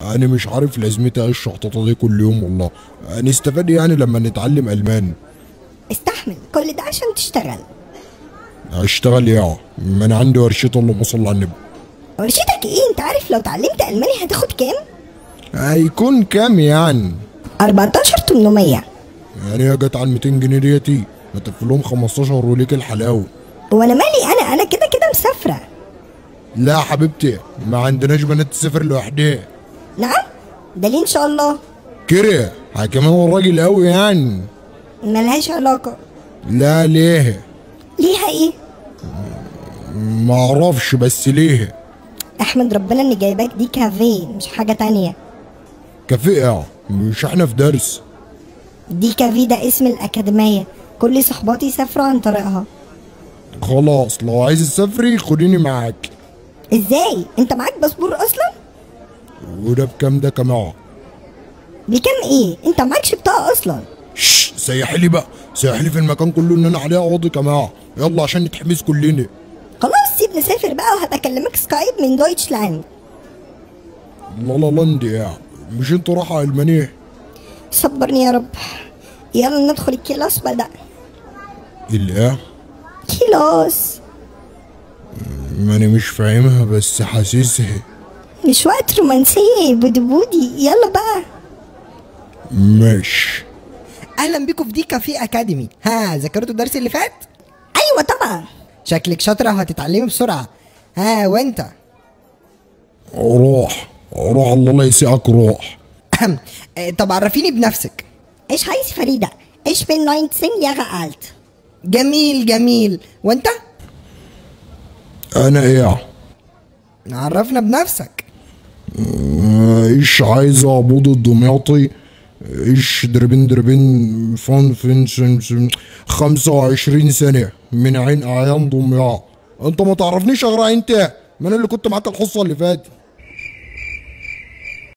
انا مش عارف لازمتها ايه الشحططه دي كل يوم والله نستفاد يعني لما نتعلم الماني استحمل كل ده عشان تشتغل اشتغل يا ما انا عندي ورشة اللهم صل على النبي ورشتك ايه انت عارف لو اتعلمت الماني هتاخد كام هيكون كام يعني 14800 يعني يا جت على 200 جنيه ديتي هتقفل لهم 15 وليك الحلاوه وانا مالي انا انا كده كده مسافره لا يا حبيبتي ما عندناش بنات تسافر لوحدها نعم ده ليه ان شاء الله كده كمان هو راجل قوي يعني ملهاش علاقه لا ليه ليها ايه ما اعرفش بس ليه احمد ربنا اني جايباك دي كافيه مش حاجه تانية كفئة مش احنا في درس دي كافيه ده اسم الاكاديميه كل صحباتي سافروا عن طريقها خلاص لو عايز تسافري خديني معاك ازاي انت معاك باسبور اصلا وده بكام ده كمان بكام ايه انت معاكش بطاقه اصلا شش سيحي لي بقى سيحي لي في المكان كله ان انا عليها قاضي كمان يلا عشان نتحبس كلنا خلاص سيب نسافر بقى وهبقى اكلمك سكايب من دويتشلاند لا لا لاند يا مش انتوا راحة المانية صبرني يا رب يلا ندخل الكلاس بدأ الايه كلاس ما انا مش فاهمها بس حاسسها مش وقت رومانسية بودي بودي يلا بقى ماشي اهلا بيكم في دي كافيه اكاديمي ها ذاكرتوا الدرس اللي فات ايوه طبعا شكلك شاطره وهتتعلمي بسرعه ها وانت روح روح الله لا يسيئك روح أهم. آه، طب عرفيني بنفسك ايش heißt فريدة ايش بين 19 Jahre alt جميل جميل وانت انا ايه عرفنا بنفسك ايش عايزة عبود الدمياطي ايش دربين دربين فن فن سن سن خمسة وعشرين سنة من عين اعيان دمياط انت ما تعرفنيش اغرى انت ما انا اللي كنت معاك الحصة اللي فاتت